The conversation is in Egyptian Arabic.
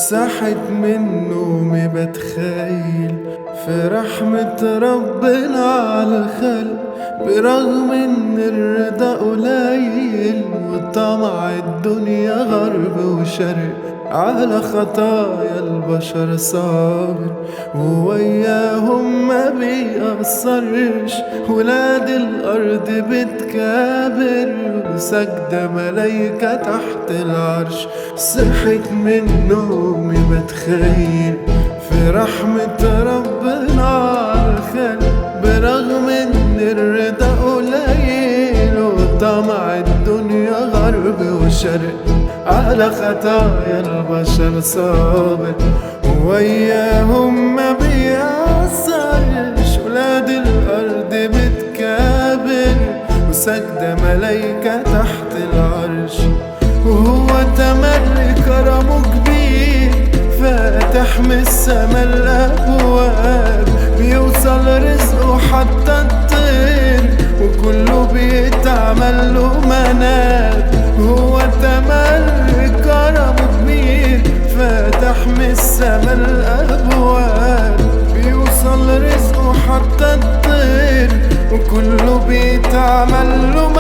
صحت من نومي بتخيل في رحمة ربنا على الخلق برغم ان الرضا قليل وطمع الدنيا غرب وشرق على خطايا البشر صابر ووياهم ما بيقصرش ولاد الأرض بتكابر وسجدة ملايكة تحت العرش صحت من نومي بتخيل في رحمة ربنا على الخلق برغم ان الرضا قليل وطمع الدنيا غرب وشرق على خطايا البشر صابر وياهم ما بيأثرش ولاد الأرض بتكابر وسجدة ملايكة تحت العرش وهو تملي كرمه كبير فاتح من السما الأبواب بيوصل رزقه حتى الطير وكله بيتعمل له مناب هو تملي كرمه كبير فاتح من السما الأبواب بيوصل رزقه حتى الطير وكله بيتعمل له